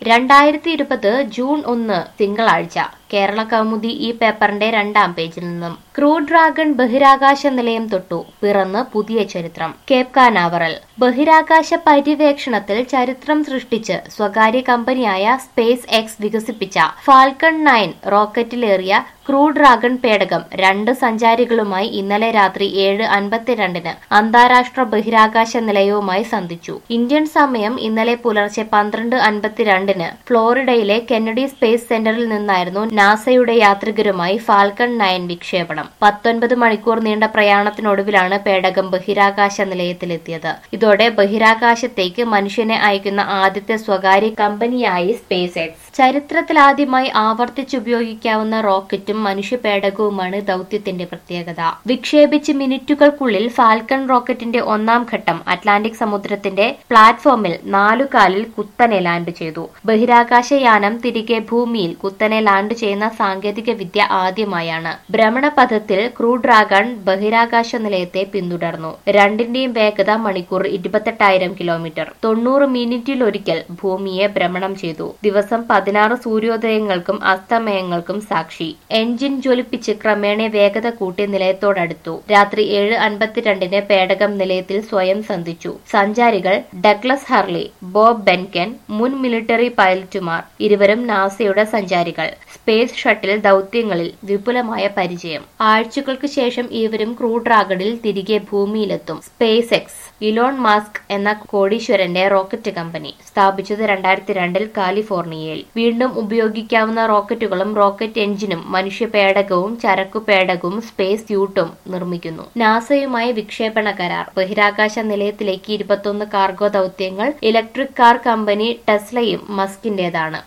രണ്ടായിരത്തി ഇരുപത് ജൂൺ ഒന്ന് തിങ്കളാഴ്ച കേരള കൗമുദി ഈ പേപ്പറിന്റെ രണ്ടാം പേജിൽ നിന്നും ക്രൂ ഡ്രാഗൺ ബഹിരാകാശ നിലയം തൊട്ടു പിറന്ന് പുതിയ ചരിത്രം കേപ്പ് കാനാവറൽ ബഹിരാകാശ പര്യവേക്ഷണത്തിൽ ചരിത്രം സൃഷ്ടിച്ച് സ്വകാര്യ കമ്പനിയായ സ്പേസ് എക്സ് വികസിപ്പിച്ച ഫാൽക്കൺ നയൻ റോക്കറ്റിലേറിയ ക്രൂ ഡ്രാഗൺ പേടകം രണ്ട് സഞ്ചാരികളുമായി ഇന്നലെ രാത്രി ഏഴ് അൻപത്തിരണ്ടിന് അന്താരാഷ്ട്ര ബഹിരാകാശ നിലയവുമായി സന്ധിച്ചു ഇന്ത്യൻ സമയം ഇന്നലെ പുലർച്ചെ പന്ത്രണ്ട് അൻപത്തിരണ്ടിന് ഫ്ലോറിഡയിലെ കെന്നഡി സ്പേസ് സെന്ററിൽ നിന്നായിരുന്നു നാസയുടെ യാത്രികരുമായി ഫാൽക്കൺ നയൻ വിക്ഷേപണം പത്തൊൻപത് മണിക്കൂർ നീണ്ട പ്രയാണത്തിനൊടുവിലാണ് പേടകം ബഹിരാകാശ നിലയത്തിലെത്തിയത് ഇതോടെ ബഹിരാകാശത്തേക്ക് മനുഷ്യനെ അയക്കുന്ന ആദ്യത്തെ സ്വകാര്യ കമ്പനിയായി സ്പേസ് എക്സ് ചരിത്രത്തിലാദ്യമായി ആവർത്തിച്ചുപയോഗിക്കാവുന്ന റോക്കറ്റും മനുഷ്യ പേടകവുമാണ് ദൗത്യത്തിന്റെ പ്രത്യേകത വിക്ഷേപിച്ച് മിനിറ്റുകൾക്കുള്ളിൽ ഫാൽക്കൺ റോക്കറ്റിന്റെ ഒന്നാം ഘട്ടം അറ്റ്ലാന്റിക് സമുദ്രത്തിന്റെ പ്ലാറ്റ്ഫോമിൽ നാലുകാലിൽ കുത്തനെ ലാൻഡ് ചെയ്തു ബഹിരാകാശയാനം തിരികെ ഭൂമിയിൽ കുത്തനെ ലാൻഡ് ചെയ്യുന്ന സാങ്കേതിക വിദ്യ ആദ്യമായാണ് ഭ്രമണപഥത്തിൽ ക്രൂ ഡ്രാഗൺ ബഹിരാകാശ നിലയത്തെ പിന്തുടർന്നു രണ്ടിന്റെയും വേഗത മണിക്കൂർ ഇരുപത്തെട്ടായിരം കിലോമീറ്റർ തൊണ്ണൂറ് മിനിറ്റിലൊരിക്കൽ ഭൂമിയെ ഭ്രമണം ചെയ്തു ദിവസം പതിനാറ് സൂര്യോദയങ്ങൾക്കും അസ്തമയങ്ങൾക്കും സാക്ഷി എഞ്ചിൻ ജ്വലിപ്പിച്ച് ക്രമേണ വേഗത കൂട്ടി നിലയത്തോടടുത്തു രാത്രി ഏഴ് അൻപത്തിരണ്ടിന് പേടകം നിലയത്തിൽ സ്വയം സന്ധിച്ചു സഞ്ചാരികൾ ഡഗ്ലസ് ഹർലി ബോബ് ബെൻകൻ മുൻ മിലിറ്ററി പൈലറ്റുമാർ ഇരുവരും നാസയുടെ സഞ്ചാരികൾ സ്പേസ് ഷട്ടിൽ ദൗത്യങ്ങളിൽ വിപുലമായ പരിചയം ആഴ്ചകൾക്ക് ശേഷം ഇരുവരും ക്രൂ ഡ്രാഗണിൽ തിരികെ ഭൂമിയിലെത്തും സ്പേസ് എക്സ് ഇലോൺ മാസ്ക് എന്ന കോടീശ്വരന്റെ റോക്കറ്റ് കമ്പനി സ്ഥാപിച്ചത് രണ്ടായിരത്തി രണ്ടിൽ കാലിഫോർണിയയിൽ വീണ്ടും ഉപയോഗിക്കാവുന്ന റോക്കറ്റുകളും റോക്കറ്റ് എഞ്ചിനും മനുഷ്യ പേടകവും ചരക്കു പേടകവും സ്പേസ് സ്യൂട്ടും നിർമ്മിക്കുന്നു നാസയുമായി വിക്ഷേപണ കരാർ ബഹിരാകാശ നിലയത്തിലേക്ക് ഇരുപത്തൊന്ന് കാർഗോ ദൗത്യങ്ങൾ ഇലക്ട്രിക് കാർ കമ്പനി ടെസ്ലയും മസ്കിന്റേതാണ്